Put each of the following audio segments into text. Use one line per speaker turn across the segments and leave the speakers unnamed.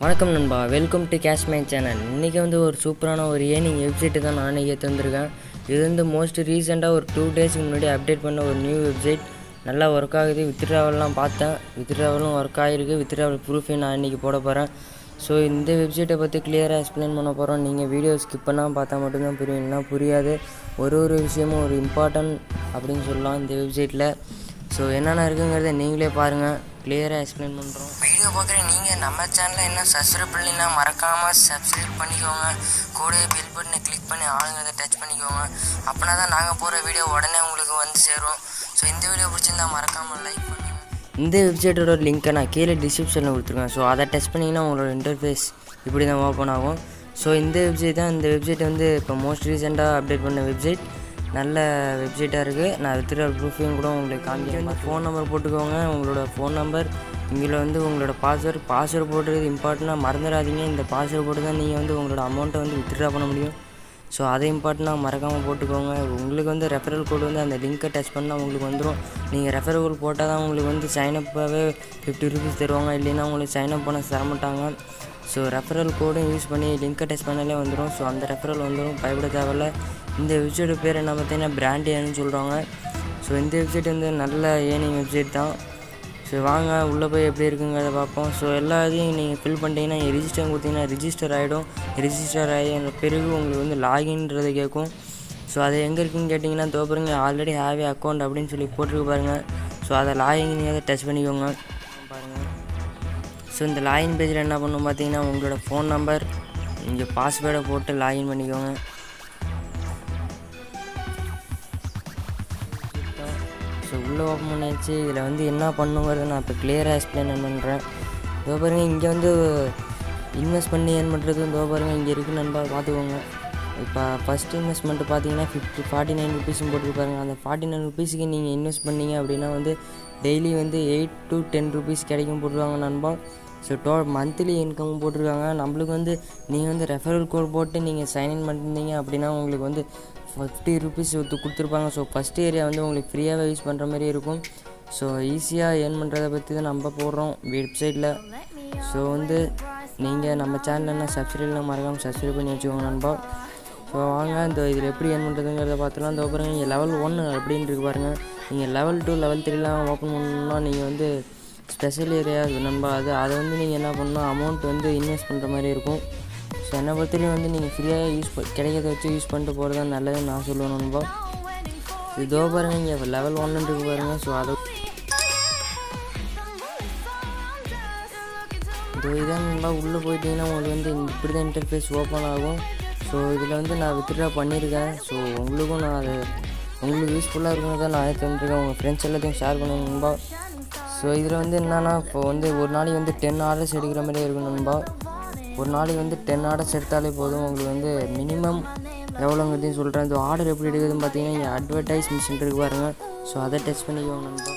வணக்கம் நண்பா welcome to cash my channel இன்றைக்கி வந்து ஒரு சூப்பரான ஒரு ஏர்னிங் வெப்சைட்டு தான் நான் இங்கே தந்திருக்கேன் இது வந்து மோஸ்ட் ரீசெண்டாக ஒரு டூ டேஸ்க்கு முன்னாடி அப்டேட் பண்ண ஒரு நியூ வெப்சைட் நல்லா ஒர்க் ஆகுது வித்ட்ராவல்லாம் பார்த்தேன் வித்ட்ராவலும் ஒர்க் ஆகிருக்கு வித்ட்ராவல் ப்ரூஃபையும் நான் இன்றைக்கி போட போகிறேன் ஸோ இந்த வெப்சைட்டை பற்றி கிளியராக எக்ஸ்பிளைன் பண்ண போகிறோம் நீங்கள் வீடியோ ஸ்கிப் பண்ணால் பார்த்தா மட்டும்தான் புரியும் இல்லைனா புரியாது ஒரு ஒரு விஷயமும் ஒரு இம்பார்ட்டன்ட் அப்படின்னு சொல்லலாம் இந்த வெப்சைட்டில் ஸோ என்னென்ன இருக்குங்கிறத நீங்களே பாருங்கள் கிளியராக எக்ஸ்பிளைன் பண்ணுறோம் வீடியோ பார்க்குற நீங்கள் நம்ம சேனலை என்ன சப்ஸ்கிரைப் பண்ணலாம் மறக்காமல் சப்ஸ்கிரைப் பண்ணிக்கோங்க கூட பெல் பட்டனை கிளிக் பண்ணி ஆளுங்கிறத டச் பண்ணிக்கோங்க அப்படின்னா தான் நாங்கள் போகிற வீடியோ உடனே உங்களுக்கு வந்து சேரும் ஸோ இந்த வீடியோ பிடிச்சிருந்தா மறக்காமல் லைக் பண்ணுங்கள் இந்த வெப்சைட்டோட லிங்க்கை நான் கீழே டிஸ்கிரிப்ஷனில் கொடுத்துருக்கேன் ஸோ அதை டச் பண்ணிங்கன்னா உங்களோட இன்டர்ஃபேஸ் இப்படி தான் ஓப்பன் ஆகும் ஸோ இந்த வெப்சைட் தான் இந்த வெப்சைட் வந்து இப்போ மோஸ்ட் ரீசெண்டாக அப்டேட் பண்ண வெப்சைட் நல்ல வெப்சைட்டாக இருக்குது நான் வித்ட்ரா ப்ரூஃபையும் கூட உங்களுக்கு காமிக்கிறேன் வந்து ஃபோன் நம்பர் போட்டுக்கோங்க உங்களோட ஃபோன் நம்பர் இதில் வந்து உங்களோட பாஸ்வேர்டு பாஸ்வேர்டு போட்டுறது இம்பார்ட்டண்ட்டாக மறந்துடாதீங்க இந்த பாஸ்வேர்டு போட்டு தான் நீங்கள் வந்து உங்களோட அமௌண்ட்டை வந்து வித்ட்ரா பண்ண முடியும் ஸோ அதை இம்பார்ட்டண்ட்டாக மறக்காமல் போட்டுக்கோங்க உங்களுக்கு வந்து ரெஃபரல் கோடு வந்து அந்த லிங்க்கை டச் பண்ணால் உங்களுக்கு வந்துடும் நீங்கள் ரெஃபரல் கோட் போட்டால் தான் உங்களுக்கு வந்து சைனப்பாகவே ஃபிஃப்டி ருபீஸ் தருவாங்க இல்லைன்னா உங்களுக்கு சைனப் பண்ண தரமாட்டாங்க ஸோ ரெஃபரல் கோடும் யூஸ் பண்ணி லிங்க்கை டச் பண்ணாலே வந்துடும் ஸோ அந்த ரெஃபரல் வந்துடும் பயப்பட தேவையில்ல இந்த வெப்சைட் பேர் என்ன பார்த்தீங்கன்னா பிராண்ட் ஏன்னு சொல்கிறாங்க ஸோ இந்த வெப்சைட் வந்து நல்ல ஏர்னிங் வெப்சைட் தான் ஸோ வாங்க உள்ளே போய் எப்படி இருக்குங்கிறத பார்ப்போம் ஸோ எல்லா இதையும் நீங்கள் ஃபில் பண்ணிட்டீங்கன்னா ரிஜிஸ்டர் கொடுத்தீங்கன்னா ரிஜிஸ்டர் ஆகிடும் ரிஜிஸ்டர் ஆகி அந்த பிறகு உங்களுக்கு வந்து லாகின்றது கேட்கும் ஸோ அது எங்கே இருக்குன்னு கேட்டிங்கன்னா தோப்புறங்க ஆல்ரெடி ஹேவி அக்கௌண்ட் அப்படின்னு சொல்லி போட்டிருக்கு பாருங்கள் ஸோ அதை லாகின் நீங்கள் டச் பண்ணிக்கோங்க பாருங்கள் ஸோ இந்த லாகின் பேஜில் என்ன பண்ணணும் பார்த்தீங்கன்னா உங்களோட ஃபோன் நம்பர் இங்கே பாஸ்வேர்டை போட்டு லாகின் பண்ணிக்கோங்க ஸோ உள்ளே ஓப்பன் பண்ணியாச்சு இதில் வந்து என்ன பண்ணுங்கிறத நான் இப்போ கிளியராக எக்ஸ்பிளைன் பண்ணுறேன் இதோ பாருங்க இங்கே வந்து இன்வெஸ்ட் பண்ணி ஏன் பண்ணுறது இதோ பாருங்க இங்கே இருக்குது நண்பா பார்த்துக்கோங்க இப்போ ஃபஸ்ட் இன்வெஸ்ட்மெண்ட் பார்த்தீங்கன்னா ஃபிஃப்டி ஃபார்ட்டி நைன் ருபீஸ்னு போட்டுருப்பாருங்க அந்த ஃபார்ட்டி நைன் ருபீஸுக்கு நீங்கள் இன்வெஸ்ட் பண்ணீங்க அப்படின்னா வந்து டெய்லி வந்து எயிட் டு டென் ருபீஸ் கிடைக்கும் போட்டுருவாங்க நண்பா ஸோ டோ மந்த்லி இன்கம் போட்டிருக்காங்க நம்மளுக்கு வந்து நீங்கள் வந்து ரெஃபரல் கோட் போட்டு நீங்கள் சைன்இன் பண்ணியிருந்தீங்க அப்படின்னா உங்களுக்கு வந்து ஃபிஃப்டி ருபீஸ் கொடுத்துருப்பாங்க ஸோ ஃபஸ்ட் ஏரியா வந்து உங்களுக்கு ஃப்ரீயாகவே யூஸ் பண்ணுற மாதிரி இருக்கும் ஸோ ஈஸியாக ஏர்ன் பண்ணுறதை பற்றி தான் நம்ம போடுறோம் வெப்சைட்டில் ஸோ வந்து நீங்கள் நம்ம சேனலில் என்ன சப்ஸ்கிரைப்லாம் மறக்காமல் சப்ஸ்கிரைப் பண்ணி வச்சுக்கோங்க நண்பா ஸோ வாங்க இந்த இதில் எப்படி ஏர்ன் பண்ணுறதுங்கிறத பார்த்துலாம் இந்த பாருங்க இங்கே லெவல் ஒன்று அப்படின்னு இருக்கு பாருங்கள் நீங்கள் லெவல் டூ லெவல் த்ரீலாம் ஓப்பன் பண்ணணும்னா நீங்கள் வந்து ஸ்பெஷல் ஏரியா நண்பா அது அதை வந்து நீங்கள் என்ன பண்ணணும் அமௌண்ட் வந்து இன்வெஸ்ட் பண்ணுற மாதிரி இருக்கும் ஸோ என்னை பொறுத்தவரையும் வந்து நீங்கள் ஃப்ரீயாக யூஸ் ப கிடைக்கிறத வச்சு யூஸ் பண்ணிட்டு போகிறது தான் நல்லதுன்னு நான் சொல்லுவேன் நண்பா இதோ பாருங்கள் இங்கே லெவல் ஒன்னு இருக்கு பாருங்கள் ஸோ அதை இதோ இதான் நண்பா உள்ளே போயிட்டீங்கன்னா உங்களுக்கு வந்து இப்படி தான் இன்டர்ஃபேஸ் ஓப்பன் ஆகும் ஸோ இதில் வந்து நான் வித்ட்ரா பண்ணியிருக்கேன் ஸோ உங்களுக்கும் நான் அது உங்களுக்கு யூஸ்ஃபுல்லாக இருக்குன்னு தான் நான் தந்துருக்கேன் உங்கள் ஃப்ரெண்ட்ஸ் எல்லாத்தையும் ஷேர் பண்ணுங்க நண்பா ஸோ இதில் வந்து என்னென்னா இப்போ வந்து ஒரு நாளைக்கு வந்து டென் ஆர்டர்ஸ் எடுக்கிற மாதிரி இருக்கும் நண்பா ஒரு நாளைக்கு வந்து டென் ஆர்டர்ஸ் எடுத்தாலே போதும் உங்களுக்கு வந்து மினிமம் எவ்வளோங்கிறதையும் சொல்கிறேன் இந்த ஆர்டர் எப்படி எடுக்குதுன்னு பார்த்தீங்கன்னா இங்கே அட்வர்டைஸ் மிஷின் இருக்கு பாருங்கள் ஸோ அதை டச் பண்ணிக்கோங்க நண்பா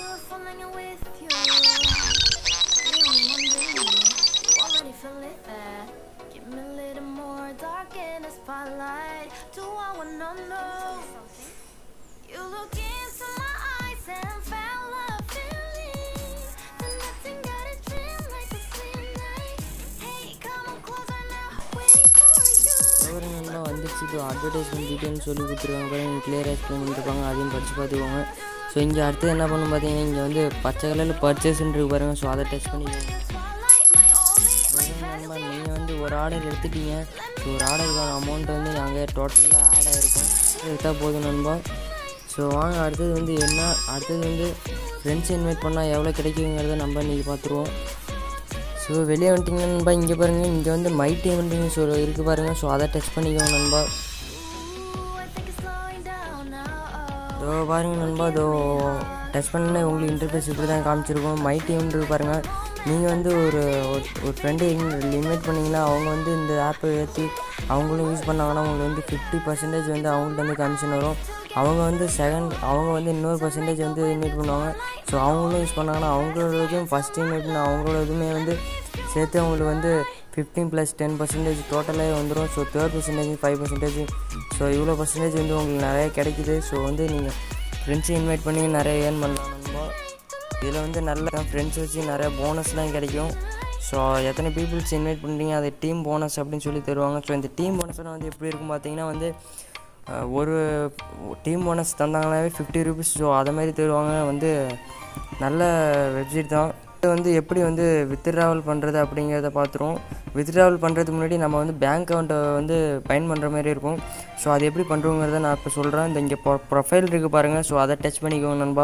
Spotlight, do I wanna know? You look into my eyes and found love feeling. Then nothing got a dream like a same night. Hey, come on closer now, wait for you.
விவரங்கள்லாம் வந்துச்சு இப்போ advertisement details சொல்லி கொடுத்துருக்காங்க பாருங்க கிளியராக explain பண்ணிருப்பாங்க அதையும் படித்து பார்த்துக்கோங்க ஸோ இங்கே அடுத்து என்ன பண்ணணும் பார்த்தீங்கன்னா இங்கே வந்து பச்சை கலரில் பர்ச்சேஸ்ன்னு இருக்கு பாருங்க ஸோ அதை டச் பண்ணிக்கோங்க
Spotlight, my only
நண்பா நீங்கள் வந்து ஒரு ஆர்டர் எடுத்துட்டீங்க ஸோ ஒரு ஆர்டருக்கான அமௌண்ட் வந்து நாங்கள் டோட்டலாக ஆட் ஆகிருக்கும் எடுத்தால் போதும் நண்பா ஸோ வாங்க அடுத்தது வந்து என்ன அடுத்தது வந்து ஃப்ரெண்ட்ஸ் இன்வைட் பண்ணால் எவ்வளோ கிடைக்குங்கிறத நம்ம இன்றைக்கி பார்த்துருவோம் ஸோ வெளியே வந்துட்டிங்க நண்பா இங்கே பாருங்கள் இங்கே வந்து மை டேமெண்ட்டுங்க ஸோ இருக்குது பாருங்கள் ஸோ அதை டச் பண்ணிக்கோங்க நண்பா
Ooh, I think it's slowing down now. Oh.
இதோ பாருங்க நண்பா இதோ டச் பண்ண உங்களுக்கு இன்டர்ஃபேஸ் இப்படி தான் காமிச்சிருக்கோம் மை டீம் இருக்கு பாருங்கள் நீங்கள் வந்து ஒரு ஒரு- ஒரு ஃப்ரெண்டு இன்வைட் பண்ணிங்கன்னா அவங்க வந்து இந்த ஆப்பை ஏற்றி அவங்களும் யூஸ் பண்ணாங்கன்னா உங்களுக்கு வந்து ஃபிஃப்டி பர்சன்டேஜ் வந்து அவங்கள்ட்ட வந்து கமிஷன் வரும் அவங்க வந்து செகண்ட் அவங்க வந்து இன்னொரு பர்சன்டேஜ் வந்து இன்வைட் பண்ணுவாங்க ஸோ அவங்களும் யூஸ் பண்ணாங்கன்னா அவங்களோடதும் ஃபஸ்ட் இன்வைட் பண்ண அவங்களோட இதுவுமே வந்து சேர்த்து அவங்களுக்கு வந்து ஃபிஃப்டீன் ப்ளஸ் டென் பர்சன்டேஜ் டோட்டலாகவே வந்துடும் so third percentage five percentage so இவ்வளோ பர்சன்டேஜ் வந்து உங்களுக்கு நிறைய கிடைக்குது ஸோ வந்து நீங்கள் ஃப்ரெண்ட்ஸை இன்வைட் பண்ணி நிறைய ஏர்ன் பண்ணலாம் நண்பா இதில் வந்து நல்ல ஃப்ரெண்ட்ஸ் வச்சு நிறைய போனஸ்லாம் கிடைக்கும் ஸோ எத்தனை பீப்புள்ஸ் இன்வைட் பண்ணுறீங்க அதை டீம் போனஸ் அப்படின்னு சொல்லி தருவாங்க ஸோ இந்த டீம் போனஸ்லாம் வந்து எப்படி இருக்கும் பார்த்தீங்கன்னா வந்து அஹ், ஒரு டீம் போனஸ் தந்தாங்கனாவே ஃபிஃப்டி ருபீஸ் ஸோ அதை மாதிரி தருவாங்க வந்து நல்ல வெப்சைட் தான் இது வந்து எப்படி வந்து வித்ட்ராவல் பண்ணுறது அப்படிங்கிறத பார்த்துருவோம் வித்ட்ராவல் பண்ணுறதுக்கு முன்னாடி நம்ம வந்து பேங்க் அக்கௌண்ட்டை வந்து பயன் பண்ணுற மாதிரி இருக்கும் ஸோ அது எப்படி பண்ணுறோங்கிறத நான் இப்போ சொல்கிறேன் இந்த இங்கே ப்ரொஃபைல் இருக்குது பாருங்கள் ஸோ அதை டச் பண்ணிக்கோங்க நண்பா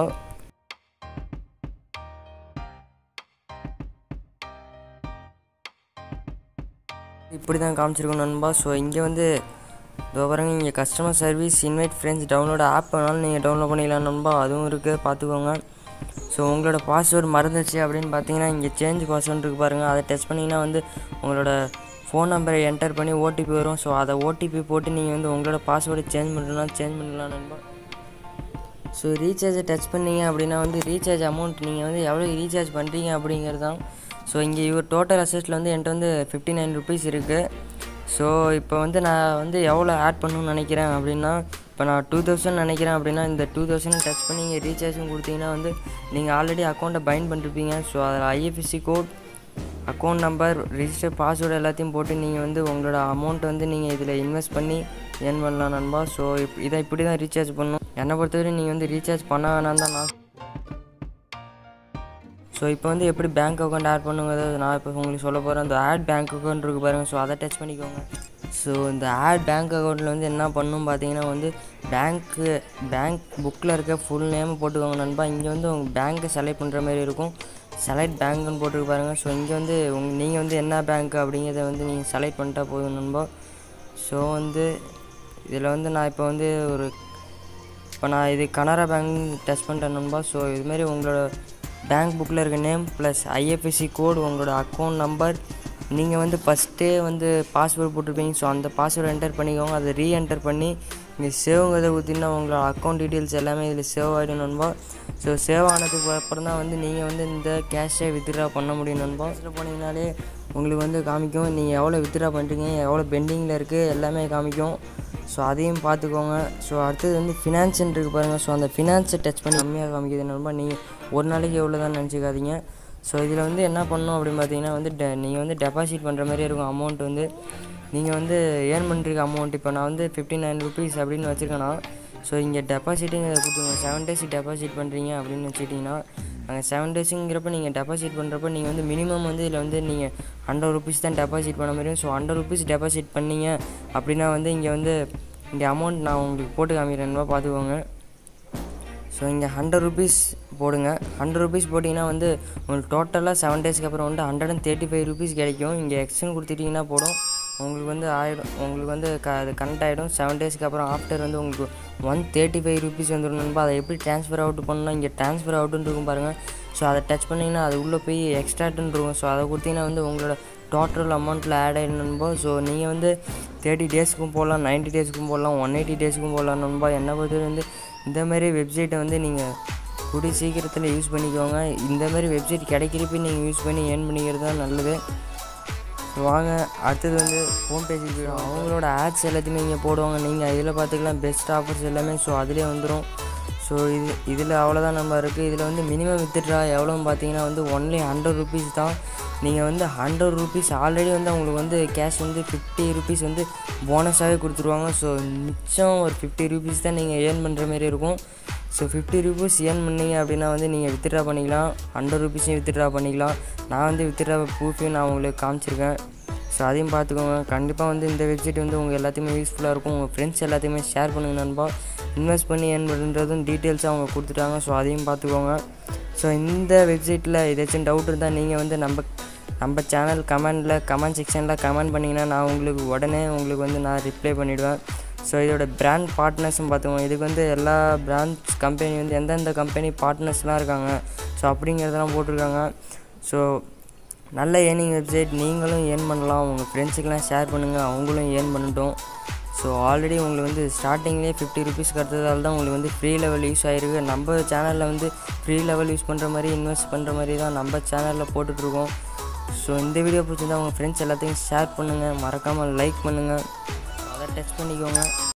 இப்படி தான் காமிச்சிருக்கோம் நண்பா ஸோ இங்கே வந்து இதோ பாருங்க இங்கே customer service invite friends download app வேணாலும் நீங்கள் டவுன்லோட் பண்ணிக்கலாம் நண்பா அதுவும் இருக்குது பார்த்துக்கோங்க ஸோ உங்களோட பாஸ்வேர்டு மறந்துச்சு அப்படின்னு பார்த்தீங்கன்னா இங்கே சேஞ்ச் பாஸ்வேர்டு இருக்குது பாருங்கள் அதை டச் பண்ணிங்கன்னா வந்து உங்களோட ஃபோன் நம்பரை என்டர் பண்ணி ஓடிபி வரும் ஸோ அதை ஓடிபி போட்டு நீங்கள் வந்து உங்களோட பாஸ்வேர்டை சேஞ்ச் பண்ணலாம் சேஞ்ச் பண்ணலாம் நண்பா ஸோ ரீசார்ஜை டச் பண்ணீங்க அப்படின்னா வந்து ரீசார்ஜ் அமௌண்ட் நீங்கள் வந்து எவ்வளோ ரீசார்ஜ் பண்ணுறீங்க அப்படிங்கிறது தான் ஸோ இங்கே இவர் டோட்டல் அசஸ்ட்டில் வந்து என்கிட்ட வந்து ஃபிஃப்டி நைன் ருபீஸ் இருக்குது ஸோ இப்போ வந்து நான் வந்து எவ்வளோ ஆட் பண்ணணும்னு நினைக்கிறேன் அப்படின்னா இப்போ நான் டூ தௌசண்ட் நினைக்கிறேன் அப்படின்னா இந்த டூ தௌசண்ட் டச் பண்ணி நீங்கள் ரீசார்ஜும் கொடுத்தீங்கன்னா வந்து நீங்கள் ஆல்ரெடி அக்கௌண்ட்டை பைண்ட் பண்ணிருப்பீங்க ஸோ அதில் IFSC code account number register password எல்லாத்தையும் போட்டு நீங்கள் வந்து உங்களோட அமௌண்ட் வந்து நீங்கள் இதில் இன்வெஸ்ட் பண்ணி ஏர்ன் பண்ணலாம் நண்பா ஸோ இப் இதை இப்படி தான் ரீசார்ஜ் பண்ணணும் என்னை பொறுத்தவரை நீங்கள் வந்து ரீசார்ஜ் பண்ண வேணாம் தான் நான் ஸோ இப்போ வந்து எப்படி பேங்க் அக்கௌண்ட் ஆட் பண்ணுங்கிறத நான் இப்போ உங்களுக்கு சொல்ல போகிறேன் அந்த ஆட் பேங்க் அக்கௌண்ட் இருக்குது பாருங்கள் ஸோ அதை டச் பண்ணிக்கோங்க ஸோ இந்த ஆட் பேங்க் அக்கௌண்ட்டில் வந்து என்ன பண்ணணும் பார்த்தீங்கன்னா வந்து பேங்க்கு பேங்க் புக்கில் இருக்க ஃபுல் நேம் போட்டுக்கோங்க நண்பா இங்கே வந்து உங்கள் பேங்க்கை செலக்ட் பண்ணுற மாதிரி இருக்கும் செலக்ட் பேங்க்னு போட்டுருக்கு பாருங்கள் ஸோ இங்கே வந்து உங் நீங்கள் வந்து என்ன பேங்க் அப்படிங்கிறத வந்து நீங்கள் செலக்ட் பண்ணிட்டா போதும் நண்பா ஸோ வந்து இதில் வந்து நான் இப்போ வந்து ஒரு இப்போ நான் இது கனரா பேங்க் டச் பண்ணிட்டேன் நண்பா ஸோ இதுமாரி உங்களோட பேங்க் புக்கில் இருக்க நேம் ப்ளஸ் ஐஎஃப்எஸ்சி கோட் உங்களோட அக்கௌண்ட் நம்பர் நீங்கள் வந்து ஃபஸ்ட்டே வந்து பாஸ்வேர்டு போட்டிருப்பீங்க ஸோ அந்த பாஸ்வேர்டு என்டர் பண்ணிக்கோங்க அதை ரீஎன்டர் பண்ணி இங்கே சேவ்ங்கிறத ஊற்றினா உங்களோட அக்கௌண்ட் டீட்டெயில்ஸ் எல்லாமே இதில் சேவ் ஆகிடும் நண்பா ஸோ சேவ் ஆனதுக்கு அப்புறம் தான் வந்து நீங்கள் வந்து இந்த கேஷை வித்ட்ரா பண்ண முடியும் நண்பா இதில் போனீங்கனாலே உங்களுக்கு வந்து காமிக்கும் நீங்கள் எவ்வளோ வித்ட்ரா பண்ணுறீங்க எவ்வளோ பெண்டிங்கில் இருக்குது எல்லாமே காமிக்கும் ஸோ அதையும் பார்த்துக்கோங்க ஸோ அடுத்தது வந்து ஃபினான்ஸ்ன்னு இருக்குது பாருங்கள் ஸோ அந்த ஃபினான்ஸை டச் பண்ணி கம்மியாக காமிக்குது நண்பா நீங்கள் ஒரு நாளைக்கு எவ்வளோ தான் நினச்சிக்காதீங்க ஸோ இதில் வந்து என்ன பண்ணணும் அப்படின்னு பார்த்தீங்கன்னா வந்து டெ நீங்கள் வந்து டெபாசிட் பண்ணுற மாதிரி இருக்கும் அமௌண்ட் வந்து நீங்கள் வந்து ஏர்ன் பண்ணுறீங்க அமௌண்ட் இப்போ நான் வந்து ஃபிஃப்டி நைன் ருபீஸ் அப்படின்னு வச்சுருக்கேன்னா ஸோ இங்கே டெபாசிட்டுங்க கொடுத்துருங்க செவன் டேஸ் டெபாசிட் பண்ணுறீங்க அப்படின்னு வச்சுக்கிட்டிங்கன்னா அங்கே செவன் டேஸுங்கிறப்ப நீங்கள் டெபாசிட் பண்ணுறப்ப நீங்கள் வந்து மினிமம் வந்து இதில் வந்து நீங்கள் ஹண்ட்ரட் ருபீஸ் தான் டெபாசிட் பண்ண முடியும் ஸோ ஹண்ட்ரட் ருபீஸ் டெபாசிட் பண்ணீங்க அப்படின்னா வந்து இங்கே வந்து இங்கே அமௌண்ட் நான் உங்களுக்கு போட்டு காமிக்கிறேன்வா பார்த்துக்கோங்க ஸோ இங்கே ஹண்ட்ரட் ருபீஸ் போடுங்க ஹண்ட்ரட் ருபீஸ் போட்டிங்கன்னா வந்து உங்களுக்கு டோட்டலாக செவன் டேஸ்க்கு அப்புறம் வந்து hundred and thirty five rupees கிடைக்கும் இங்கே எக்ஸ்டன் கொடுத்துட்டிங்கன்னா போடும் உங்களுக்கு வந்து ஆகிடும் உங்களுக்கு வந்து க அது கனெக்ட் ஆகிடும் செவன் டேஸ்க்கு அப்புறம் ஆஃப்டர் வந்து உங்களுக்கு ஒன் தேர்ட்டி ஃபைவ் ருபீஸ் வந்துடும் நண்பா அதை எப்படி ட்ரான்ஸ்ஃபர் அவுட் பண்ணணும் இங்கே ட்ரான்ஸ்ஃபர் அவுட்டுன்னு இருக்கும் பாருங்கள் ஸோ அதை டச் பண்ணிங்கன்னா அது உள்ளே போய் எக்ஸ்ட்ராட்டுன்னு இருக்கும் ஸோ அதை கொடுத்தீங்கன்னா வந்து உங்களோட டோட்டல் அமௌண்ட்டில் ஆட் ஆகிடும் நண்பா ஸோ நீங்கள் வந்து தேர்ட்டி டேஸ்க்கும் போடலாம் நைன்ட்டி டேஸ்க்கும் போடலாம் ஒன் எயிட்டி டேஸ்க்கும் போடலாம் நண்பா என்ன பொறுத்தவரை வந்து இந்த மாதிரி வெப்சைட்டை வந்து நீங்கள் கூடிய சீக்கிரத்தில் யூஸ் பண்ணிக்கோங்க இந்த மாதிரி வெப்சைட் கிடைக்கிறப்ப நீங்கள் யூஸ் பண்ணி ஏர்ன் பண்ணிக்கிறது தான் நல்லது வாங்க அடுத்தது வந்து ஹோம் பேஜுக்கு போயிடும் அவங்களோட ஆட்ஸ் எல்லாத்தையுமே இங்கே போடுவாங்க நீங்கள் இதில் பார்த்துக்கலாம் பெஸ்ட் ஆஃபர்ஸ் எல்லாமே ஸோ அதிலே வந்துடும் ஸோ இது இதில் அவ்வளோதான் நம்ம இருக்குது இதில் வந்து மினிமம் வித்ட்ரா எவ்வளோன்னு பார்த்தீங்கன்னா வந்து ஒன்லி ஹண்ட்ரட் ருபீஸ் தான் நீங்கள் வந்து ஹண்ட்ரட் ருபீஸ் ஆல்ரெடி வந்து அவங்களுக்கு வந்து கேஷ் வந்து ஃபிஃப்டி ருபீஸ் வந்து போனஸாகவே கொடுத்துருவாங்க ஸோ மிச்சம் ஒரு ஃபிஃப்டி ருபீஸ் தான் நீங்கள் ஏர்ன் பண்ணுற மாதிரி இருக்கும் ஸோ ஃபிஃப்டி ருபீஸ் ஏர்ன் பண்ணீங்க அப்படின்னா வந்து நீங்கள் வித்ட்ரா பண்ணிக்கலாம் ஹண்ட்ரட் ருபீஸையும் வித்ட்ரா பண்ணிக்கலாம் நான் வந்து வித்ட்ரா ப்ரூஃபையும் நான் உங்களுக்கு காமிச்சிருக்கேன் ஸோ அதையும் பார்த்துக்கோங்க கண்டிப்பாக வந்து இந்த வெப்சைட் வந்து உங்கள் எல்லாத்தையுமே யூஸ்ஃபுல்லாக இருக்கும் உங்கள் ஃப்ரெண்ட்ஸ் எல்லாத்தையுமே ஷேர் பண்ணுங்கள் நண்பா இன்வெஸ்ட் பண்ணி ஏர்ன் பண்ணுறதும் டீட்டெயில்ஸாக அவங்க கொடுத்துட்டாங்க ஸோ அதையும் பார்த்துக்கோங்க ஸோ இந்த வெப்சைட்டில் ஏதாச்சும் டவுட் இருந்தால் நீங்கள் வந்து நம்ம நம்ம சேனல் கமெண்டில் கமெண்ட் செக்ஷனில் கமெண்ட் பண்ணிங்கன்னா நான் உங்களுக்கு உடனே உங்களுக்கு வந்து நான் ரிப்ளை பண்ணிவிடுவேன் ஸோ இதோட பிராண்ட் பார்ட்னர்ஸும் பார்த்துக்கோங்க இதுக்கு வந்து எல்லா பிராண்ட்ஸ் கம்பெனி வந்து எந்தெந்த கம்பெனி பார்ட்னர்ஸ்லாம் இருக்காங்க ஸோ அப்படிங்கிறதெல்லாம் போட்டிருக்காங்க ஸோ நல்ல ஏர்னிங் வெப்சைட் நீங்களும் ஏர்ன் பண்ணலாம் உங்கள் ஃப்ரெண்ட்ஸுக்கெலாம் ஷேர் பண்ணுங்கள் அவங்களும் ஏர்ன் பண்ணட்டும் ஸோ ஆல்ரெடி உங்களுக்கு வந்து ஸ்டார்டிங்லேயே ஃபிஃப்டி ருபீஸ் கட்டுறதால தான் உங்களுக்கு வந்து ஃப்ரீ லெவல் யூஸ் ஆகிருக்கு நம்ம சேனலில் வந்து ஃப்ரீ லெவல் யூஸ் பண்ணுற மாதிரி இன்வெஸ்ட் பண்ணுற மாதிரி தான் நம்ம சேனலில் போட்டுட்ருக்கோம் ஸோ இந்த வீடியோ பிடிச்சிருந்தா உங்கள் ஃப்ரெண்ட்ஸ் எல்லாத்தையும் ஷேர் பண்ணுங்கள் மறக்காமல் லைக் பண்ணுங்கள் அதை டச் பண்ணிக்கோங்க